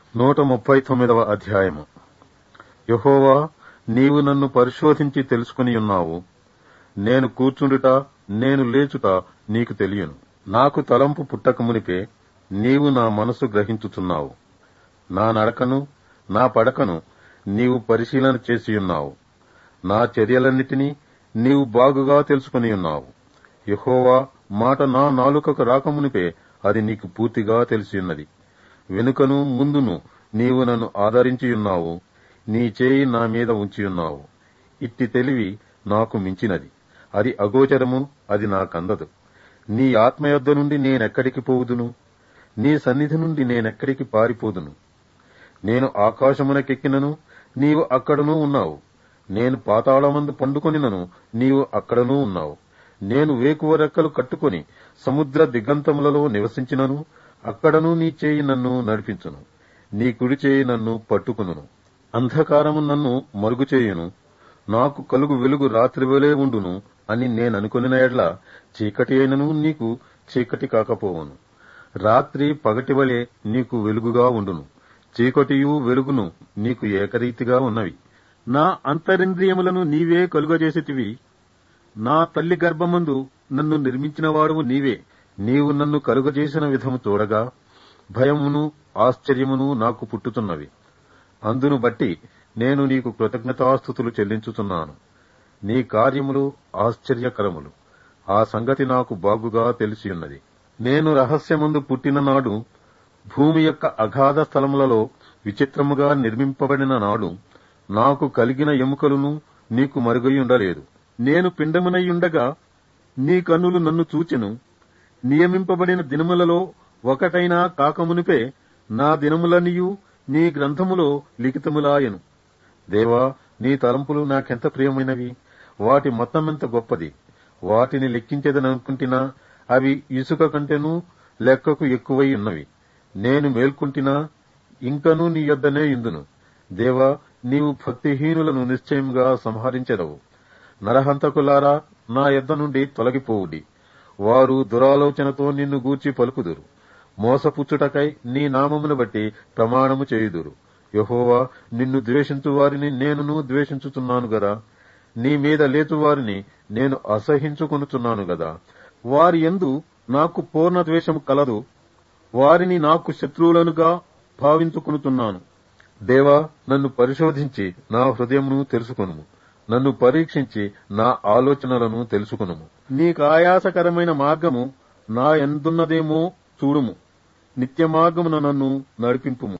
నూట ముప్పై తొమ్మిదవ అధ్యాయము యహోవా నీవు నన్ను పరిశోధించి తెలుసుకుని ఉన్నావు నేను కూర్చుండుట నేను లేచుట నీకు తెలియను నాకు తలంపు పుట్టక మునిపే నీవు నా మనసు గ్రహించుచున్నావు నా నడకను నా పడకను నీవు పరిశీలన చేసియున్నావు నా చర్యలన్నిటినీ నీవు బాగుగా తెలుసుకుని ఉన్నావు యహోవా మాట నా నాలుకకు రాకమునిపే అది నీకు పూర్తిగా తెలిసియున్నది వెనుకను ముందును నీవు నన్ను ఆదరించియున్నావు నీ చేయి నా మీద ఉంచియున్నావు ఇట్టి తెలివి నాకు మించినది అది అగోచరము అది నాకందదు నీ ఆత్మయొద్ద నుండి నేనెక్కడికి పోవుదును నీ సన్నిధి నుండి నేనెక్కడికి పారిపోదును నేను ఆకాశమునకెక్కినను నీవు అక్కడనూ ఉన్నావు నేను పాతాళమందు పండుకొనినను నీవు అక్కడనూ ఉన్నావు నేను వేకువ రెక్కలు కట్టుకొని సముద్ర దిగంతములలో నివసించినను అక్కడనూ నీ చేయి నన్ను నడిపించును నీ కుడి చేయి నన్ను పట్టుకును అంధకారము నన్ను మరుగు చేయును నాకు కలుగు వెలుగు రాత్రి వేలే ఉండును అని నేననుకొనిన ఎడ్ల చీకటి అయినను నీకు చీకటి కాకపోవును రాత్రి పగటి వలె నీకు వెలుగుగా ఉండును చీకటియు వెలుగును నీకు ఏకరీతిగా ఉన్నవి నా అంతరింద్రియములను నీవే కలుగజేసితివి నా తల్లి గర్భమందు నన్ను నిర్మించిన వాడువు నీవే నీవు నన్ను కలుగజేసిన విధము చూడగా భయమును ఆశ్చర్యమును నాకు పుట్టుతున్నవి అందును బట్టి నేను నీకు కృతజ్ఞతాస్థుతులు చెల్లించుతున్నాను నీ కార్యములు ఆశ్చర్యకరములు ఆ సంగతి నాకు బాగుగా తెలిసియున్నది నేను రహస్యమందు పుట్టిన నాడు భూమి యొక్క అగాధ స్థలములలో విచిత్రముగా నిర్మింపబడిన నాడు నాకు కలిగిన ఎముకలను నీకు మరుగయుండలేదు నేను పిండమునయ్యుండగా నీ కన్నులు నన్ను చూచెను నియమింపబడిన దినములలో ఒకటైనా కాకమునిపే నా దినములనియు నీ గ్రంథములో లిఖితములాయను దేవా నీ తలంపులు నాకెంత ప్రియమైనవి వాటి మొత్తమెంత గొప్పది వాటిని లెక్కించేదననుకుంటున్నా అవి ఇసుక కంటేనూ లెక్కకు ఎక్కువై ఉన్నవి నేను మేల్కుంటినా ఇంకనూ నీ యొద్దనే ఇందును దేవా నీవు భక్తిహీనులను నిశ్చయంగా సంహరించెదవు నరహంతకులారా నా యొద్ద నుండి తొలగిపోవుడి వారు దురాలోచనతో నిన్ను గూర్చి పలుకుదురు మోసపుచ్చుటకై నీ నామమును బట్టి ప్రమాణము చేయుదురు యహోవా నిన్ను ద్వేషించు వారిని నేనును ద్వేషించుచున్నాను గదా నీ మీద లేచు వారిని నేను అసహించుకొనుచున్నాను గదా వారి ఎందు నాకు పూర్ణ ద్వేషము కలదు వారిని నాకు శత్రువులనుగా భావించుకొనుచున్నాను దేవా నన్ను పరిశోధించి నా హృదయమును తెలుసుకొనుము నన్ను పరీక్షించి నా ఆలోచనలను తెలుసుకునుము నీకు ఆయాసకరమైన మార్గము నా ఎందున్నదేమో చూడుము నిత్య మార్గమున నన్ను నడిపింపుము